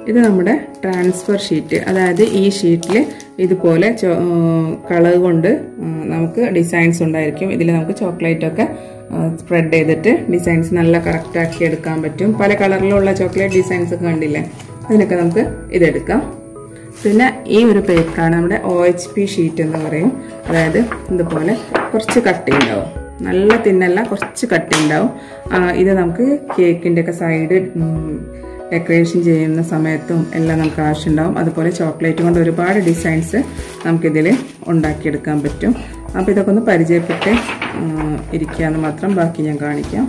ഇത് നമ്മുടെ transfer sheet അതായത് ഈ ഷീറ്റിൽ ഇതുപോലെ കളർ കൊണ്ട് ആ, നമുക്ക് ഡിസൈൻസ് ഉണ്ടായിരിക്കും ഇതിൽ നമുക്ക് ചോക്ലേറ്റ് ഒക്കെ സ്പ്രെഡ് ചെയ്തിട്ട് ഡിസൈൻസ് നല്ല കറക്റ്റ് ആക്കി എടുക്കാൻ പറ്റും പല കളറിലുള്ള ചോക്ലേറ്റ് ഡിസൈൻസ് ഒക്കെ കണ്ടില്ലേ അതിനൊക്കെ നമുക്ക് ഇതെടുക്കാം പിന്നെ ഈ ഒരു പേപ്പറാണ് നമ്മുടെ ഒ എച്ച് പി ഷീറ്റ് എന്ന് പറയും അതായത് ഇതുപോലെ കുറച്ച് കട്ടി ഉണ്ടാവും നല്ല തിന്നല്ല കുറച്ച് കട്ടി ഉണ്ടാവും ആ, ഇത് നമുക്ക് കേക്കിൻ്റെ ഒക്കെ സൈഡ് ഡെക്കറേഷൻ ചെയ്യുന്ന സമയത്തും എല്ലാം നമുക്ക് ആവശ്യമുണ്ടാവും അതുപോലെ ചോക്ലേറ്റ് കൊണ്ട് ഒരുപാട് ഡിസൈൻസ് നമുക്കിതിൽ ഉണ്ടാക്കിയെടുക്കാൻ പറ്റും അപ്പോൾ ഇതൊക്കെ ഒന്ന് പരിചയപ്പെട്ട് ഇരിക്കാന്ന് മാത്രം ബാക്കി ഞാൻ കാണിക്കാം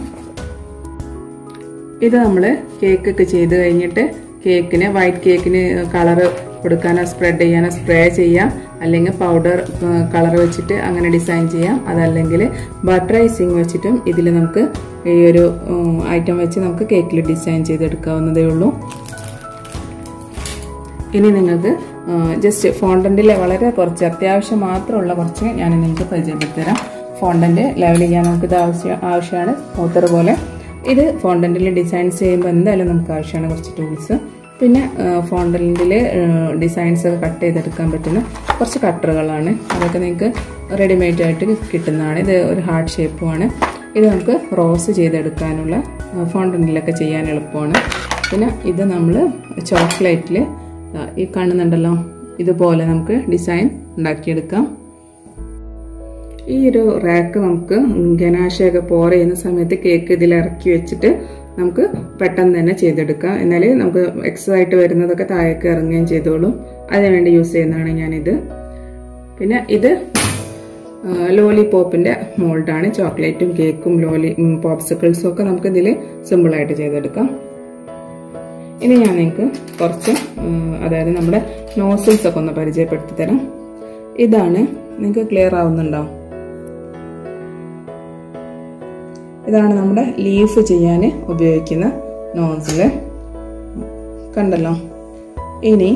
ഇത് നമ്മൾ കേക്കൊക്കെ ചെയ്ത് കഴിഞ്ഞിട്ട് കേക്കിന് വൈറ്റ് കേക്കിന് കളറ് കൊടുക്കാനോ സ്പ്രെഡ് ചെയ്യാനോ സ്പ്രേ ചെയ്യാം അല്ലെങ്കിൽ പൗഡർ കളർ വെച്ചിട്ട് അങ്ങനെ ഡിസൈൻ ചെയ്യാം അതല്ലെങ്കിൽ ബട്ടർ ഐസിങ് വെച്ചിട്ടും ഇതിൽ നമുക്ക് ഈ ഒരു ഐറ്റം വെച്ച് നമുക്ക് കേക്കിൽ ഡിസൈൻ ചെയ്തെടുക്കാവുന്നതേ ഉള്ളൂ ഇനി നിങ്ങൾക്ക് ജസ്റ്റ് ഫോണ്ടന്റിൽ വളരെ കുറച്ച് അത്യാവശ്യം മാത്രമുള്ള കുറച്ച് ഞാൻ നിങ്ങൾക്ക് പരിചയപ്പെടുത്തി തരാം ഫോണ്ടന്റ് ലെവൽ ചെയ്യാൻ നമുക്ക് ഇത് ആവശ്യം ആവശ്യമാണ് സ്മൂത്തർ പോലെ ഇത് ഫോണ്ടന്റിൽ ഡിസൈൻസ് ചെയ്യുമ്പോൾ എന്തായാലും നമുക്ക് ആവശ്യമാണ് കുറച്ച് ടൂൾസ് പിന്നെ ഫോണ്ടന്റിൽ ഡിസൈൻസ് ഒക്കെ കട്ട് ചെയ്തെടുക്കാൻ പറ്റുന്ന കുറച്ച് കട്ടറുകളാണ് അതൊക്കെ നിങ്ങൾക്ക് റെഡിമെയ്ഡ് ആയിട്ട് കിട്ടുന്നതാണ് ഇത് ഒരു ഹാർട്ട് ഷേപ്പുമാണ് ഇത് നമുക്ക് റോസ് ചെയ്തെടുക്കാനുള്ള ഫോണ്ടന്റിലൊക്കെ ചെയ്യാൻ എളുപ്പമാണ് പിന്നെ ഇത് നമ്മൾ ചോക്ലേറ്റിൽ ഈ കാണുന്നുണ്ടല്ലോ ഇതുപോലെ നമുക്ക് ഡിസൈൻ ഉണ്ടാക്കിയെടുക്കാം ഈ ഒരു റാക്ക് നമുക്ക് ഗനാശയൊക്കെ പോർ ചെയ്യുന്ന സമയത്ത് കേക്ക് ഇതിൽ ഇറക്കി വെച്ചിട്ട് നമുക്ക് പെട്ടെന്ന് തന്നെ ചെയ്തെടുക്കാം എന്നാലേ നമുക്ക് എക്സസ് ആയിട്ട് വരുന്നതൊക്കെ താഴേക്ക് ഇറങ്ങുകയും ചെയ്തോളും അതിനുവേണ്ടി യൂസ് ചെയ്യുന്നതാണ് ഞാനിത് പിന്നെ ഇത് ലോലിപോപ്പിന്റെ മോൾഡാണ് ചോക്ലേറ്റും കേക്കും ലോലി പോപ്സിക്കിൾസും ഒക്കെ നമുക്ക് ഇതിൽ സിമ്പിളായിട്ട് ചെയ്തെടുക്കാം ഇനി ഞാൻ നിങ്ങൾക്ക് കുറച്ച് അതായത് നമ്മുടെ നോസിൽസ് ഒക്കെ ഒന്ന് പരിചയപ്പെടുത്തി തരാം ഇതാണ് നിങ്ങൾക്ക് ക്ലിയർ ആവുന്നുണ്ടോ ഇതാണ് നമ്മുടെ ലീഫ് ചെയ്യാൻ ഉപയോഗിക്കുന്ന നോസില് കണ്ടല്ലോ ഇനി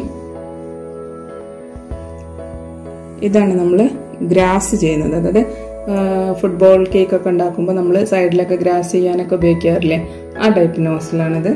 ഇതാണ് നമ്മൾ ഗ്രാസ് ചെയ്യുന്നത് അതായത് ഫുട്ബോൾ കേക്ക് ഒക്കെ ഉണ്ടാക്കുമ്പോൾ നമ്മൾ സൈഡിലൊക്കെ ഗ്രാസ് ചെയ്യാനൊക്കെ ഉപയോഗിക്കാറില്ലേ ആ ടൈപ്പ് നോസിലാണിത്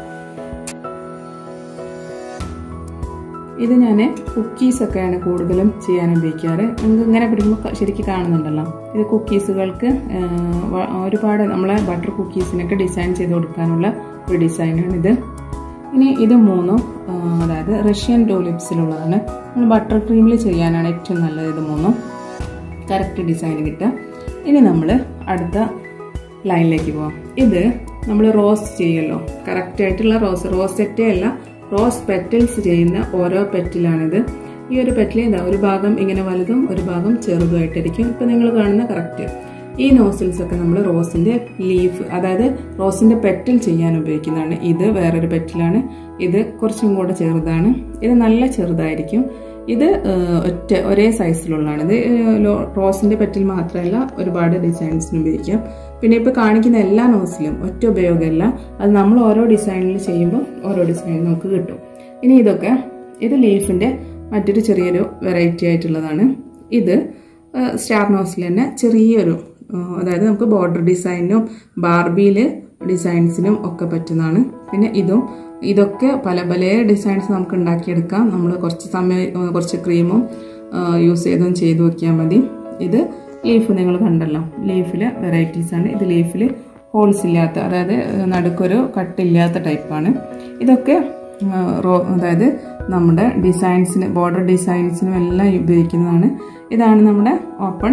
ഇത് ഞാൻ കുക്കീസൊക്കെയാണ് കൂടുതലും ചെയ്യാൻ ഉപയോഗിക്കാറ് നിങ്ങൾക്ക് ഇങ്ങനെ പിടിക്കുമ്പോൾ ശരിക്കും കാണുന്നുണ്ടല്ലോ ഇത് കുക്കീസുകൾക്ക് ഒരുപാട് നമ്മളെ ബട്ടർ കുക്കീസിനൊക്കെ ഡിസൈൻ ചെയ്ത് കൊടുക്കാനുള്ള ഒരു ഡിസൈനാണിത് ഇനി ഇത് മൂന്നും അതായത് റഷ്യൻ ടോലിപ്സിലുള്ളതാണ് നമ്മൾ ബട്ടർ ക്രീമിൽ ചെയ്യാനാണ് ഏറ്റവും നല്ലത് ഇത് മൂന്നും കറക്റ്റ് ഡിസൈൻ കിട്ടുക ഇനി നമ്മൾ അടുത്ത ലൈനിലേക്ക് പോവാം ഇത് നമ്മൾ റോസ് ചെയ്യുമല്ലോ കറക്റ്റ് ആയിട്ടുള്ള റോസ് റോസെറ്റേ അല്ല റോസ് പെറ്റൽസ് ചെയ്യുന്ന ഓരോ പെറ്റിലാണിത് ഈ ഒരു പെറ്റിൽ ഇതാ ഒരു ഭാഗം ഇങ്ങനെ വലുതും ഒരു ഭാഗം ചെറുതുമായിട്ടിരിക്കും ഇപ്പം നിങ്ങൾ കാണുന്ന കറക്റ്റ് ഈ നോസിൽസ് ഒക്കെ നമ്മൾ റോസിന്റെ ലീഫ് അതായത് റോസിന്റെ പെറ്റൽ ചെയ്യാൻ ഉപയോഗിക്കുന്നതാണ് ഇത് വേറൊരു പെറ്റിലാണ് ഇത് കുറച്ചും കൂടെ ചെറുതാണ് ഇത് നല്ല ചെറുതായിരിക്കും ഇത് ഒറ്റ ഒരേ സൈസിലുള്ളതാണ് ഇത് റോസിന്റെ പെറ്റിൽ മാത്രമല്ല ഒരുപാട് ഡിസൈൻസിന് ഉപയോഗിക്കാം പിന്നെ ഇപ്പോൾ കാണിക്കുന്ന എല്ലാ നോസിലും ഒറ്റ ഉപയോഗമല്ല അത് നമ്മൾ ഓരോ ഡിസൈനിൽ ചെയ്യുമ്പോൾ ഓരോ ഡിസൈൻ നമുക്ക് കിട്ടും ഇനി ഇതൊക്കെ ഇത് ലീഫിന്റെ മറ്റൊരു ചെറിയൊരു വെറൈറ്റി ആയിട്ടുള്ളതാണ് ഇത് സ്റ്റാർ നോസിൽ തന്നെ ചെറിയൊരു അതായത് നമുക്ക് ബോർഡർ ഡിസൈനിനും ബാർബിയിൽ ഡിസൈൻസിനും ഒക്കെ പറ്റുന്നതാണ് പിന്നെ ഇതും ഇതൊക്കെ പല പല ഡിസൈൻസ് നമുക്ക് ഉണ്ടാക്കിയെടുക്കാം നമ്മൾ കുറച്ച് സമയം കുറച്ച് ക്രീമും യൂസ് ചെയ്തും ചെയ്തു നോക്കിയാൽ മതി ഇത് ലീഫ് നിങ്ങൾ കണ്ടല്ലോ ലീഫിൽ വെറൈറ്റീസ് ആണ് ഇത് ലീഫിൽ ഹോൾസ് ഇല്ലാത്ത അതായത് നടുക്കൊരു കട്ടില്ലാത്ത ടൈപ്പാണ് ഇതൊക്കെ റോ അതായത് നമ്മുടെ ഡിസൈൻസിന് ബോർഡർ ഡിസൈൻസിനും എല്ലാം ഉപയോഗിക്കുന്നതാണ് ഇതാണ് നമ്മുടെ ഓപ്പൺ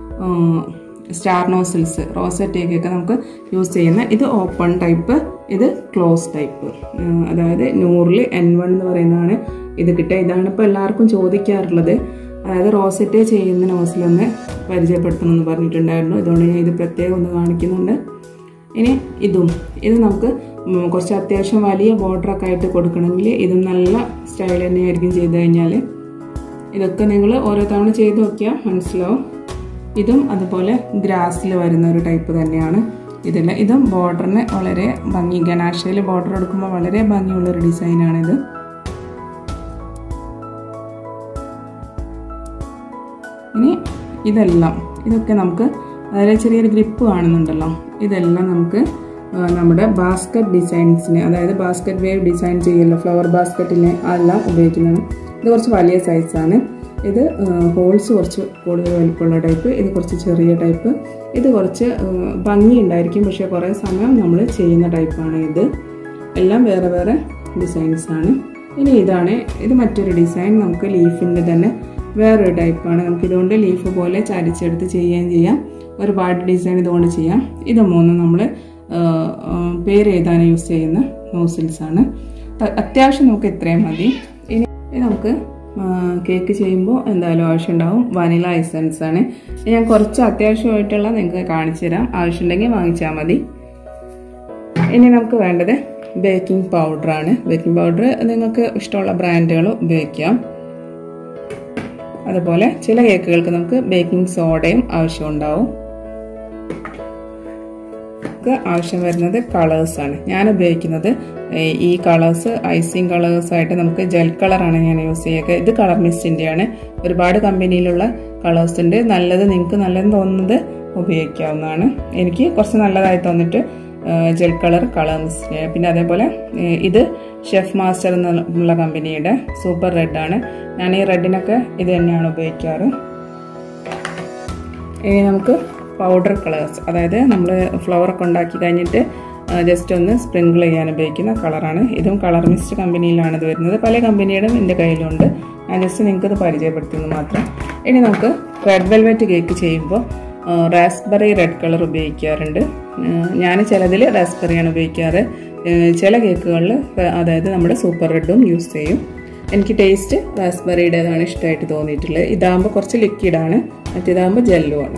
സ്റ്റാർ നോസിൽസ് റോസറ്റേക്കൊക്കെ നമുക്ക് യൂസ് ചെയ്യുന്ന ഇത് ഓപ്പൺ ടൈപ്പ് ഇത് ക്ലോസ് ടൈപ്പ് അതായത് നൂറിൽ എൻ വൺ എന്ന് പറയുന്നതാണ് ഇത് കിട്ടുക ഇതാണ് ഇപ്പോൾ എല്ലാവർക്കും ചോദിക്കാറുള്ളത് അതായത് റോസറ്റെ ചെയ്യുന്ന നോസിലൊന്ന് പരിചയപ്പെടുത്തണമെന്ന് പറഞ്ഞിട്ടുണ്ടായിരുന്നു ഇതുകൊണ്ട് ഞാൻ ഇത് പ്രത്യേകം ഒന്ന് കാണിക്കുന്നുണ്ട് ഇനി ഇതും ഇത് നമുക്ക് കുറച്ച് അത്യാവശ്യം വലിയ ബോർഡറൊക്കെ ആയിട്ട് കൊടുക്കണമെങ്കിൽ ഇതും നല്ല സ്റ്റൈൽ തന്നെയായിരിക്കും ചെയ്ത് കഴിഞ്ഞാൽ ഇതൊക്കെ നിങ്ങൾ ഓരോ തവണ ചെയ്ത് നോക്കിയാൽ മനസ്സിലാവും ഇതും അതുപോലെ ഗ്രാസിൽ വരുന്ന ഒരു ടൈപ്പ് തന്നെയാണ് ഇതിൽ ഇതും ബോർഡറിന് വളരെ ഭംഗി ഗനാഷയിൽ ബോർഡർ എടുക്കുമ്പോൾ വളരെ ഭംഗിയുള്ളൊരു ഡിസൈനാണിത് ഇനി ഇതെല്ലാം ഇതൊക്കെ നമുക്ക് അതായത് ചെറിയൊരു ഗ്രിപ്പ് കാണുന്നുണ്ടല്ലോ ഇതെല്ലാം നമുക്ക് നമ്മുടെ ബാസ്ക്കറ്റ് ഡിസൈൻസിന് അതായത് ബാസ്ക്കറ്റ് വേവ് ഡിസൈൻ ചെയ്യല്ലോ ഫ്ലവർ ബാസ്ക്കറ്റിന് അതെല്ലാം ഉപയോഗിക്കുന്നതാണ് ഇത് കുറച്ച് വലിയ സൈസാണ് ഇത് ഹോൾസ് കുറച്ച് കൂടുതൽ വലിപ്പമുള്ള ടൈപ്പ് ഇത് കുറച്ച് ചെറിയ ടൈപ്പ് ഇത് കുറച്ച് ഭംഗി ഉണ്ടായിരിക്കും പക്ഷേ കുറേ സമയം നമ്മൾ ചെയ്യുന്ന ടൈപ്പാണ് ഇത് എല്ലാം വേറെ വേറെ ഡിസൈൻസ് ആണ് ഇനി ഇതാണ് ഇത് മറ്റൊരു ഡിസൈൻ നമുക്ക് ലീഫിൻ്റെ തന്നെ വേറൊരു ടൈപ്പാണ് നമുക്ക് ഇതുകൊണ്ട് ലീഫ് പോലെ ചരിച്ചെടുത്ത് ചെയ്യുകയും ചെയ്യാം ഒരുപാട് ഡിസൈൻ ഇതുകൊണ്ട് ചെയ്യാം ഇത് മൂന്നും നമ്മൾ പേര് എഴുതാൻ യൂസ് ചെയ്യുന്ന നോസിൽസ് ആണ് അത്യാവശ്യം നമുക്ക് ഇത്രയും മതി ഇനി നമുക്ക് കേക്ക് ചെയ്യുമ്പോൾ എന്തായാലും ആവശ്യമുണ്ടാവും വനില എസൻസ് ആണ് ഞാൻ കുറച്ച് അത്യാവശ്യമായിട്ടുള്ള നിങ്ങൾക്ക് കാണിച്ചു തരാം ആവശ്യമുണ്ടെങ്കിൽ വാങ്ങിച്ചാൽ മതി ഇനി നമുക്ക് വേണ്ടത് ബേക്കിംഗ് പൗഡറാണ് ബേക്കിംഗ് പൗഡർ നിങ്ങൾക്ക് ഇഷ്ടമുള്ള ബ്രാൻഡുകൾ ഉപയോഗിക്കാം അതുപോലെ ചില കേക്കുകൾക്ക് നമുക്ക് ബേക്കിംഗ് സോഡയും ആവശ്യമുണ്ടാവും ആവശ്യം വരുന്നത് കളേഴ്സാണ് ഞാൻ ഉപയോഗിക്കുന്നത് ഈ കളേഴ്സ് ഐസിങ് കളേഴ്സ് ആയിട്ട് നമുക്ക് ജെൽ കളറാണ് ഞാൻ യൂസ് ചെയ്യുക ഇത് കളർ മിസ്റ്റിൻ്റെയാണ് ഒരുപാട് കമ്പനിയിലുള്ള കളേഴ്സ് ഉണ്ട് നല്ലത് നിങ്ങൾക്ക് നല്ലതെന്ന് തോന്നുന്നത് ഉപയോഗിക്കാവുന്നതാണ് എനിക്ക് കുറച്ച് നല്ലതായി തോന്നിട്ട് ജെൽ കളർ കളർ മിസ്റ്റ് പിന്നെ അതേപോലെ ഇത് ഷെഫ് മാസ്റ്റർ എന്നുള്ള കമ്പനിയുടെ സൂപ്പർ റെഡ് ആണ് ഞാൻ ഈ റെഡിനൊക്കെ ഇത് തന്നെയാണ് ഉപയോഗിക്കാറ് ഇനി നമുക്ക് പൗഡർ കളേഴ്സ് അതായത് നമ്മൾ ഫ്ലവറൊക്കെ ഉണ്ടാക്കി കഴിഞ്ഞിട്ട് ജസ്റ്റ് ഒന്ന് സ്പ്രിങ്കിൾ ചെയ്യാൻ ഉപയോഗിക്കുന്ന കളറാണ് ഇതും കളർ മിസ്റ്റ് കമ്പനിയിലാണ് ഇത് വരുന്നത് പല കമ്പനിയുടെ എൻ്റെ കയ്യിലുണ്ട് ഞാൻ ജസ്റ്റ് നിങ്ങൾക്കത് പരിചയപ്പെടുത്തുന്നു മാത്രം ഇനി നമുക്ക് റെഡ് വെൽവെറ്റ് കേക്ക് ചെയ്യുമ്പോൾ റാസ്ബെറി റെഡ് കളർ ഉപയോഗിക്കാറുണ്ട് ഞാൻ ചിലതിൽ റാസ്ബെറിയാണ് ഉപയോഗിക്കാറ് ചില കേക്കുകളിൽ അതായത് നമ്മുടെ സൂപ്പർ റെഡും യൂസ് ചെയ്യും എനിക്ക് ടേസ്റ്റ് റാസ്ബെറിയുടേതാണ് ഇഷ്ടമായിട്ട് തോന്നിയിട്ടുള്ളത് ഇതാകുമ്പോൾ കുറച്ച് ലിക്വിഡാണ് മറ്റേതാകുമ്പോൾ ജെല്ലുമാണ്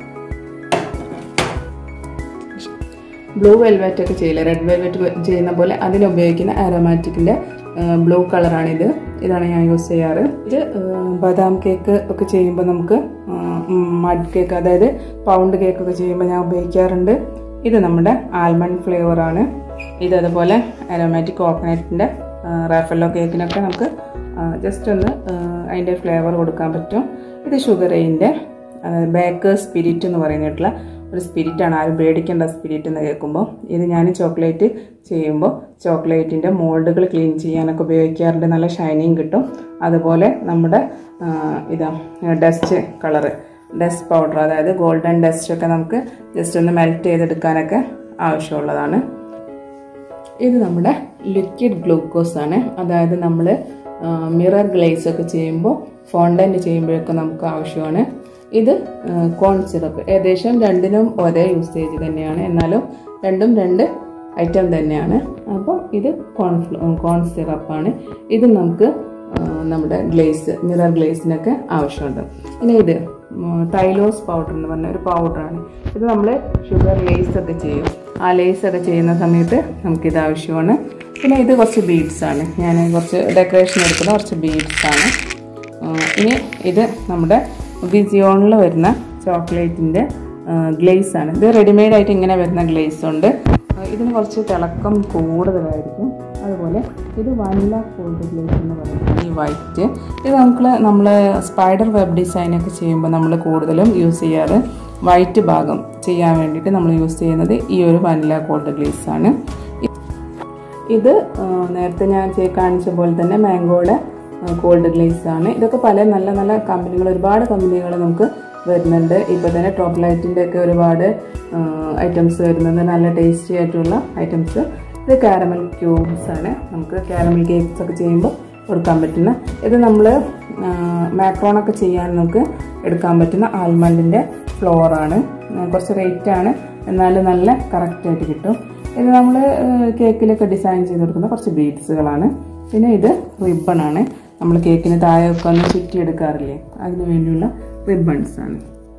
ബ്ലൂ വെൽവെറ്റ് ഒക്കെ ചെയ്യില്ല റെഡ് വെൽവെറ്റ് ചെയ്യുന്ന പോലെ അതിനുപയോഗിക്കുന്ന ആരോമാറ്റിക്കിൻ്റെ ബ്ലൂ കളറാണിത് ഇതാണ് ഞാൻ യൂസ് ചെയ്യാറ് ഇത് ബദാം കേക്ക് ഒക്കെ ചെയ്യുമ്പോൾ നമുക്ക് മഡ് കേക്ക് അതായത് പൗണ്ട് കേക്ക് ഒക്കെ ചെയ്യുമ്പോൾ ഞാൻ ഉപയോഗിക്കാറുണ്ട് ഇത് നമ്മുടെ ആൽമണ്ട് ഫ്ലേവറാണ് ഇത് അതുപോലെ അരോമാറ്റിക് കോക്കനട്ടിൻ്റെ റാഫല്ലോ കേക്കിനൊക്കെ നമുക്ക് ജസ്റ്റ് ഒന്ന് അതിൻ്റെ ഫ്ലേവർ കൊടുക്കാൻ പറ്റും ഇത് ഷുഗർ എയിൻ്റെ ബേക്കേഴ്സ് സ്പിരിറ്റ് എന്ന് പറയുന്നിട്ടുള്ള ഒരു സ്പിരിറ്റാണ് ആരും പേടിക്കേണ്ട സ്പിരിറ്റ് എന്ന് കേൾക്കുമ്പോൾ ഇത് ഞാൻ ചോക്ലേറ്റ് ചെയ്യുമ്പോൾ ചോക്ലേറ്റിൻ്റെ മോൾഡുകൾ ക്ലീൻ ചെയ്യാനൊക്കെ ഉപയോഗിക്കാറുണ്ട് നല്ല ഷൈനിങ് കിട്ടും അതുപോലെ നമ്മുടെ ഇതാ ഡസ്റ്റ് കളറ് ഡസ്റ്റ് പൗഡർ അതായത് ഗോൾഡൻ ഡസ്റ്റ് ഒക്കെ നമുക്ക് ജസ്റ്റ് ഒന്ന് മെൽറ്റ് ചെയ്തെടുക്കാനൊക്കെ ആവശ്യമുള്ളതാണ് ഇത് നമ്മുടെ ലിക്വിഡ് ഗ്ലൂക്കോസ് ആണ് അതായത് നമ്മൾ മിറർ ഗ്ലേസ് ഒക്കെ ചെയ്യുമ്പോൾ ഫോണ്ടൻറ്റ് ചെയ്യുമ്പോഴൊക്കെ നമുക്ക് ആവശ്യമാണ് ഇത് കോൺ സിറപ്പ് ഏകദേശം രണ്ടിനും ഒരേ യൂസേജ് തന്നെയാണ് എന്നാലും രണ്ടും രണ്ട് ഐറ്റം തന്നെയാണ് അപ്പോൾ ഇത് കോൺ കോൺ സിറപ്പാണ് ഇത് നമുക്ക് നമ്മുടെ ഗ്ലേസ് മിറർ ഗ്ലേസിനൊക്കെ ആവശ്യമുണ്ട് ഇനി ഇത് തൈലോസ് പൗഡർ എന്ന് പറഞ്ഞ ഒരു പൗഡറാണ് ഇത് നമ്മൾ ഷുഗർ ലേസ് ഒക്കെ ചെയ്യും ആ ലേസ് ഒക്കെ ചെയ്യുന്ന സമയത്ത് നമുക്കിത് ആവശ്യമാണ് പിന്നെ ഇത് കുറച്ച് ബീഡ്സ് ആണ് ഞാൻ കുറച്ച് ഡെക്കറേഷൻ എടുക്കുന്ന കുറച്ച് ബീഡ്സ് ആണ് ഇനി ഇത് നമ്മുടെ വിസിയോണിൽ വരുന്ന ചോക്ലേറ്റിൻ്റെ ഗ്ലേസ് ആണ് ഇത് റെഡിമെയ്ഡ് ആയിട്ട് ഇങ്ങനെ വരുന്ന ഗ്ലേസ് ഉണ്ട് ഇതിന് കുറച്ച് തിളക്കം കൂടുതലായിരിക്കും അതുപോലെ ഇത് വനില കോൾഡ് ഗ്ലേസ് എന്ന് പറയുന്നത് ഈ വൈറ്റ് ഇത് നമുക്ക് നമ്മൾ സ്പൈഡർ വെബ് ഡിസൈനൊക്കെ ചെയ്യുമ്പോൾ നമ്മൾ കൂടുതലും യൂസ് ചെയ്യാറ് വൈറ്റ് ഭാഗം ചെയ്യാൻ വേണ്ടിയിട്ട് നമ്മൾ യൂസ് ചെയ്യുന്നത് ഈ ഒരു വനില കോൾഡ് ഗ്ലേസ് ആണ് ഇത് നേരത്തെ ഞാൻ കാണിച്ച പോലെ തന്നെ മാംഗോയുടെ കോൾഡ് ഗ്ലേസ് ആണ് ഇതൊക്കെ പല നല്ല നല്ല കമ്പനികൾ ഒരുപാട് കമ്പനികൾ നമുക്ക് വരുന്നുണ്ട് ഇപ്പോൾ തന്നെ ടോപ്പ് ലൈറ്റിൻ്റെ ഒക്കെ ഒരുപാട് ഐറ്റംസ് വരുന്നുണ്ട് നല്ല ടേസ്റ്റി ആയിട്ടുള്ള ഐറ്റംസ് ഇത് കാരമൽ ക്യൂബ്സ് ആണ് നമുക്ക് കാരമൽ കേക്ക്സ് ഒക്കെ ചെയ്യുമ്പോൾ കൊടുക്കാൻ പറ്റുന്ന ഇത് നമ്മൾ മാക്രോണൊക്കെ ചെയ്യാൻ നമുക്ക് എടുക്കാൻ പറ്റുന്ന ആൽമണ്ടിൻ്റെ ഫ്ലോറാണ് കുറച്ച് റേറ്റ് ആണ് എന്നാലും നല്ല കറക്റ്റായിട്ട് കിട്ടും ഇത് നമ്മൾ കേക്കിലൊക്കെ ഡിസൈൻ ചെയ്ത് കൊടുക്കുന്ന കുറച്ച് ബീഡ്സുകളാണ് പിന്നെ ഇത് റിബണാണ് നമ്മൾ കേക്കിന് താഴെയൊക്കെ ഒന്ന് ചുറ്റി എടുക്കാറില്ലേ അതിന് വേണ്ടിയുള്ള റിബൺസ് ആണ്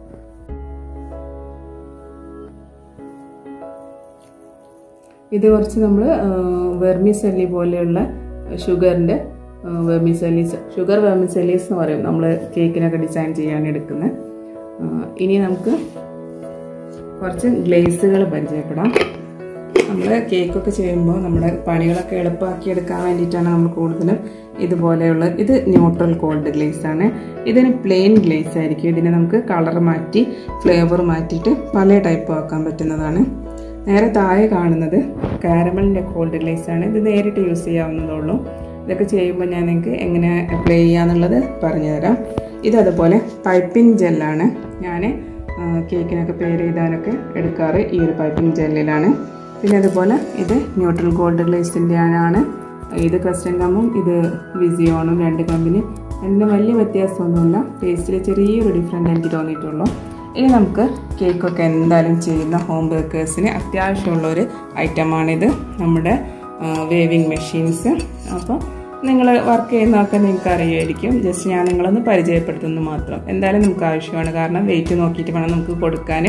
ഇത് കുറച്ച് നമ്മൾ വെർമിസെല്ലി പോലെയുള്ള ഷുഗറിൻ്റെ വെർമിസെല്ലീസ് ഷുഗർ വെർമിസെല്ലീസ് എന്ന് പറയും നമ്മൾ കേക്കിനൊക്കെ ഡിസൈൻ ചെയ്യാൻ എടുക്കുന്നത് ഇനി നമുക്ക് കുറച്ച് ഗ്ലേസുകൾ പരിചയപ്പെടാം നമ്മൾ കേക്കൊക്കെ ചെയ്യുമ്പോൾ നമ്മുടെ പണികളൊക്കെ എളുപ്പമാക്കി എടുക്കാൻ വേണ്ടിയിട്ടാണ് നമ്മൾ കൂടുതലും ഇതുപോലെയുള്ള ഇത് ന്യൂട്രൽ കോൾഡ് ഗ്ലേസ് ആണ് ഇതിന് പ്ലെയിൻ ഗ്ലേസ് ആയിരിക്കും ഇതിനെ നമുക്ക് കളർ മാറ്റി ഫ്ലേവർ മാറ്റിയിട്ട് പല ടൈപ്പ് ആക്കാൻ പറ്റുന്നതാണ് നേരെ താഴെ കാണുന്നത് കാരമലിൻ്റെ കോൾഡ് ഗ്ലേസ് ആണ് ഇത് നേരിട്ട് യൂസ് ചെയ്യാവുന്നതുള്ളൂ ഇതൊക്കെ ചെയ്യുമ്പോൾ ഞാൻ നിങ്ങൾക്ക് എങ്ങനെ അപ്ലൈ ചെയ്യാന്നുള്ളത് പറഞ്ഞുതരാം ഇതതുപോലെ പൈപ്പിംഗ് ജെല്ലാണ് ഞാൻ കേക്കിനൊക്കെ പേര് എഴുതാനൊക്കെ എടുക്കാറ് ഈ ഒരു പൈപ്പിംഗ് ജെല്ലിലാണ് പിന്നെ അതുപോലെ ഇത് ന്യൂട്രൽ ഗോൾഡ് ഗ്ലേസിൻ്റെ ആണ് ഇത് ക്വസ്റ്റ്യൻ കമ്പും ഇത് വിസിയോണും രണ്ട് കമ്പനി രണ്ടും വലിയ വ്യത്യാസമൊന്നുമില്ല ടേസ്റ്റിൽ ചെറിയൊരു ഡിഫറെൻ്റ് എനിക്ക് തോന്നിയിട്ടുള്ളൂ ഇനി നമുക്ക് കേക്കൊക്കെ എന്തായാലും ചെയ്യുന്ന ഹോം ബേക്കേഴ്സിന് അത്യാവശ്യമുള്ള ഒരു ഐറ്റമാണിത് നമ്മുടെ വേവിങ് മെഷീൻസ് അപ്പോൾ നിങ്ങൾ വർക്ക് ചെയ്യുന്നതൊക്കെ നിങ്ങൾക്ക് അറിയുമായിരിക്കും ജസ്റ്റ് ഞാൻ നിങ്ങളൊന്ന് പരിചയപ്പെടുത്തുന്നു മാത്രം എന്തായാലും നമുക്ക് ആവശ്യമാണ് കാരണം വെയിറ്റ് നോക്കിയിട്ട് വേണം നമുക്ക് കൊടുക്കാൻ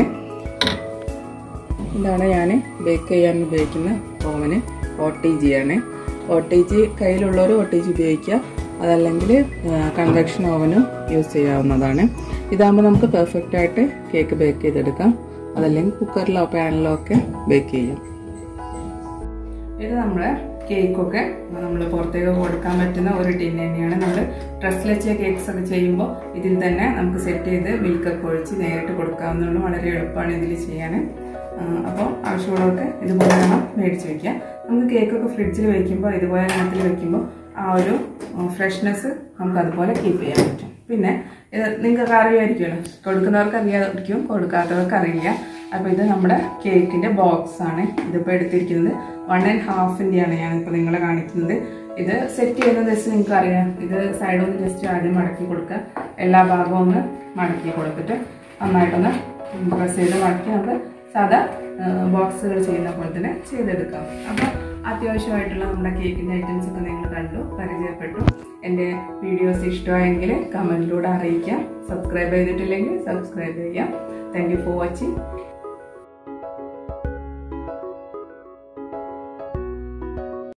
ഇതാണ് ഞാൻ ബേക്ക് ചെയ്യാൻ ഉപയോഗിക്കുന്ന ഓവന് ഒ ടി ജി ആണ് ഒ ടി ജി കയ്യിലുള്ളവർ ഒ ടി ജി ഉപയോഗിക്കുക അതല്ലെങ്കിൽ കൺവെക്ഷൻ ഓവനും യൂസ് ചെയ്യാവുന്നതാണ് ഇതാകുമ്പോൾ നമുക്ക് പെർഫെക്റ്റ് ആയിട്ട് കേക്ക് ബേക്ക് ചെയ്തെടുക്കാം അതല്ലെങ്കിൽ കുക്കറിലോ പാനിലോ ഒക്കെ ബേക്ക് ചെയ്യാം ഇത് നമ്മുടെ കേക്കൊക്കെ നമ്മൾ പുറത്തേക്ക് കൊടുക്കാൻ പറ്റുന്ന ഒരു ടിൻ തന്നെയാണ് നമ്മൾ ഡ്രസ്സിൽ വെച്ച കേക്ക്സ് ഒക്കെ ചെയ്യുമ്പോൾ ഇതിൽ തന്നെ നമുക്ക് സെറ്റ് ചെയ്ത് മിൽക്കൊക്കെ ഒഴിച്ച് നേരിട്ട് കൊടുക്കാവുന്നതുകൊണ്ട് വളരെ എളുപ്പമാണ് ഇതിൽ ചെയ്യാൻ അപ്പോൾ ആവശ്യമുള്ളവർക്ക് ഇതുപോലെ വേണം മേടിച്ച് വയ്ക്കുക നമുക്ക് കേക്കൊക്കെ ഫ്രിഡ്ജിൽ വയ്ക്കുമ്പോൾ ഇതുപോലെ എണ്ണത്തിൽ വയ്ക്കുമ്പോൾ ആ ഒരു ഫ്രഷ്നെസ് നമുക്ക് അതുപോലെ കീപ്പ് ചെയ്യാൻ പറ്റും പിന്നെ ഇത് നിങ്ങൾക്ക് അറിയുമായിരിക്കുമല്ലോ കൊടുക്കുന്നവർക്ക് അറിയാതിരിക്കും കൊടുക്കാത്തവർക്ക് അറിയില്ല അപ്പോൾ ഇത് നമ്മുടെ കേക്കിൻ്റെ ബോക്സ് ആണ് ഇതിപ്പോൾ എടുത്തിരിക്കുന്നത് വൺ ആൻഡ് ഹാഫിൻ്റെയാണ് ഞാനിപ്പോൾ നിങ്ങളെ കാണിക്കുന്നത് ഇത് സെറ്റ് ചെയ്യുന്നത് വെച്ച് നിങ്ങൾക്ക് അറിയാം ഇത് സൈഡ് ഒന്ന് ജസ്റ്റ് ആദ്യം മടക്കി കൊടുക്കുക എല്ലാ ഭാഗവും ഒന്ന് മടക്കി കൊടുത്തിട്ട് നന്നായിട്ടൊന്ന് പ്രസ് ചെയ്ത് മടക്കി നമുക്ക് സാധാ ബോക്സുകൾ ചെയ്യുന്ന പോലെ തന്നെ ചെയ്തെടുക്കാം അപ്പോൾ അത്യാവശ്യമായിട്ടുള്ള നമ്മുടെ കേക്കിൻ്റെ ഐറ്റംസ് ഒക്കെ നിങ്ങൾ കണ്ടു പരിചയപ്പെട്ടു എൻ്റെ വീഡിയോസ് ഇഷ്ടമായെങ്കിൽ കമൻറ്റിലൂടെ അറിയിക്കാം സബ്സ്ക്രൈബ് ചെയ്തിട്ടില്ലെങ്കിൽ സബ്സ്ക്രൈബ് ചെയ്യാം താങ്ക് യു ഫോർ വാച്ചിങ്